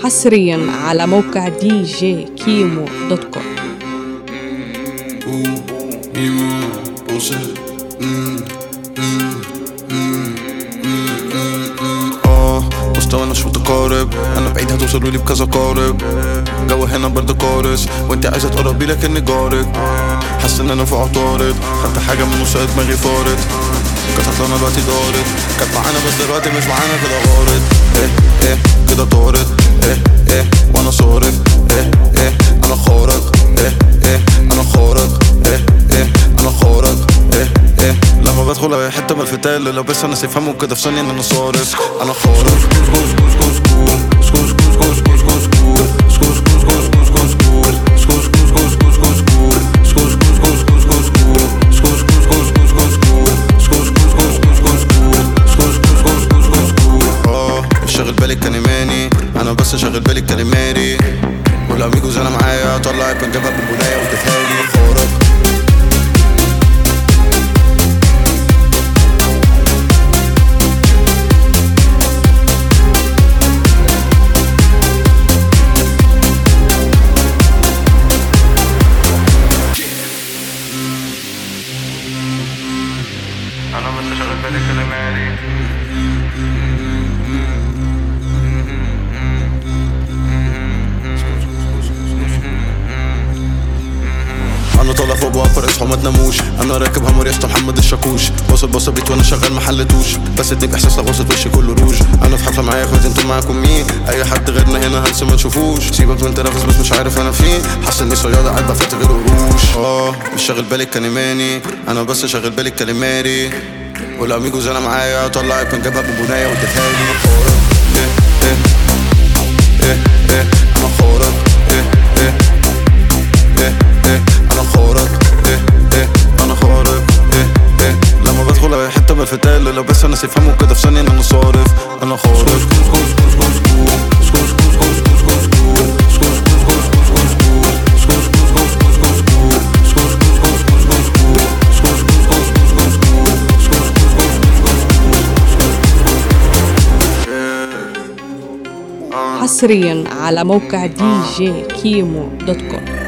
حصريا على موقع دي جي كيمو دوت كوم اه مستوى انا مش متقارب انا بعيد هتوصلوا لي بكذا قارب جو هنا برضه كارث وانت عايزه تقربي لكني جارك حاسس ان انا في عطارد خدت حاجه من نص دماغي فارت كانت هطلع دلوقتي دارت كانت معانا بس دلوقتي مش معانا كده غارت ايه ايه كده طارت ايه ايه وانا صارف ايه ايه انا خارق ايه ايه انا خارق ايه ايه انا خارق ايه ايه لما بدخل اي حته من الفتاة اللي لابسها الناس يفهموا كده في ثانيه ان انا صارف انا خارق اه مش شاغل بالي كلماني انا بس شاغل بالي كلماري والاميجوز انا معايا طلعت من جبهه بالبنايه واديتها لي خارق انا بس شاغل بالي كلماري انا طالع فوق بوفر اصحوا ما تناموش انا راكب همر يا اسطى محمد الشاكوش واصل باص بيت وانا شغال ما حلتوش بس اديك احساس لغوصة وشي كله روج انا في حفله معايا اخواتي انتوا معاكم مين اي حد غيرنا هنا هلس ما تشوفوش سيبك من تنافس بس مش عارف انا فين حاسس اني صيادة قاعد بفت غير قروش اه مش شاغل بالي الكلماني انا بس شاغل بالي الكلماري والاميجوز انا معايا طلعت من جبهه ببنايه واديتها لي خارق ايه ايه ايه ايه انا خارق ايه ايه ايه ايه انا خارق ايه ايه انا خارق ايه ايه لما بدخل اي حته من الفتاة اللي لابسها الناس يفهموا كده في ثانيه ان انا صارف انا خارق حصريا على موقع دي جي كيمو دوت كوم